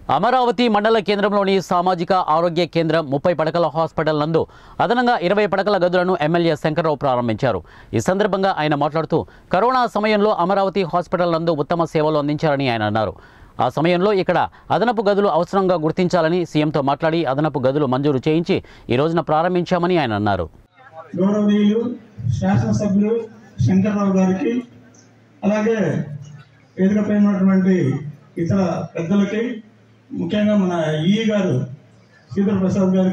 అమరావతి మండల కేంద్రంలోని సామాజిక ఆరోగ్య కేంద్రం ముప్పై పడకల హాస్పిటల్ నందు అదనంగా ఇరవై పడకల గదులను ఎమ్మెల్యే శంకర్రావు ప్రారంభించారు ఈ సందర్భంగా ఆయన మాట్లాడుతూ కరోనా సమయంలో అమరావతి హాస్పిటల్ నందు ఉత్తమ సేవలు అందించారని ఆయన అన్నారు ఆ సమయంలో ఇక్కడ అదనపు గదులు అవసరంగా గుర్తించాలని సీఎంతో మాట్లాడి అదనపు గదులు మంజూరు చేయించి ఈ రోజున ప్రారంభించామని ఆయన అన్నారు గౌరవనీయులు శాసనసభ్యులు శంకర్రావు గారికి అలాగే వేదికపై ఉన్నటువంటి ఇతర పెద్దలకి ముఖ్యంగా మన ఈ గారు శ్రీధర్ ప్రసాద్ గారికి